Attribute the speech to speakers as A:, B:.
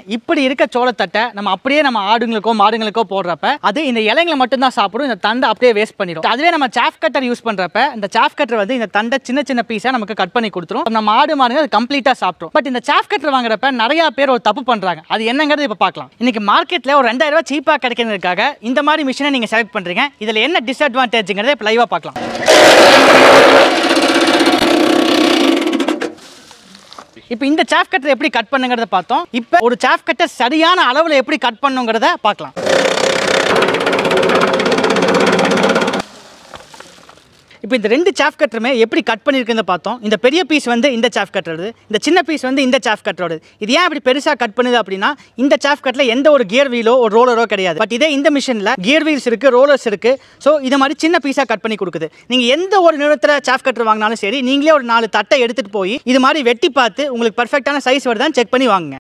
A: இப்படி இருக்க சோளத்தட்டை நம்ம அப்படியே நம்ம ஆடுங்களுக்கோ மாடுங்களுக்கோ போடுறப்ப அது இந்த இலைங்களை மட்டும் தான் சாப்பிடும் இந்த தண்டை அப்படியே வேஸ்ட் பண்ணிடும் அதுவே நம்ம சாஃப் கட்டர் யூஸ் பண்றப்ப இந்த சாஃப் கட்டர் வந்து இந்த தண்டை சின்ன சின்ன பீஸா நமக்கு கட் பண்ணி கொடுத்துரும் நம்ம ஆடு மாடுங்க அது கம்ப்ளீட்டா சாப்பிடும் பட் இந்த சாஃப் கட்டர் வாங்குறப்ப நிறைய பேர் ஒரு தப்பு பண்றாங்க அது என்னங்கிறது இப்ப பார்க்கலாம் இன்னைக்கு மார்க்கெட்ல ஒரு ரெண்டாயிரம் ரூபாய் சீப்பா கிடைக்கிறதுக்காக இந்த மாதிரி மிஷினை நீங்க செலக்ட் பண்றீங்க இதுல என்ன டிஸ்அட்வான்டேஜ்ங்கிறத இப்போ லைவா பார்க்கலாம் இப்போ இந்த சாஃப் கட்டர் எப்படி கட் பண்ணுங்கிறத பார்த்தோம் இப்போ ஒரு சாஃப் கட்டர் சரியான அளவில் எப்படி கட் பண்ணுங்கிறத பார்க்கலாம் இப்போ இந்த ரெண்டு சாஃப் கட்டருமே எப்படி கட் பண்ணியிருக்குன்னு பார்த்தோம் இந்த பெரிய பீஸ் வந்து இந்த சாஃப் கட்டரோடு இந்த சின்ன பீஸ் வந்து இந்த சாஃப் கட்டரோடு இது ஏன் அப்படி பெருசாக கட் பண்ணுது அப்படின்னா இந்த சாஃப் கட்டில் எந்த ஒரு கியர் வீலோ ஒரு ரோலரோ கிடையாது பட் இதே இந்த மிஷினில் கியர் வீல்ஸ் இருக்குது ரோலர்ஸ் இருக்குது ஸோ இது மாதிரி சின்ன பீஸாக கட் பண்ணி கொடுக்குது நீங்கள் எந்த ஒரு நிறுவனத்தில் சாஃப் கட்டர் வாங்கினாலும் சரி நீங்களே ஒரு நாலு தட்டை எடுத்துகிட்டு போய் இது மாதிரி வெட்டி பார்த்து உங்களுக்கு பர்ஃபெக்டான சைஸ் வருதான்னு செக் பண்ணி வாங்குங்க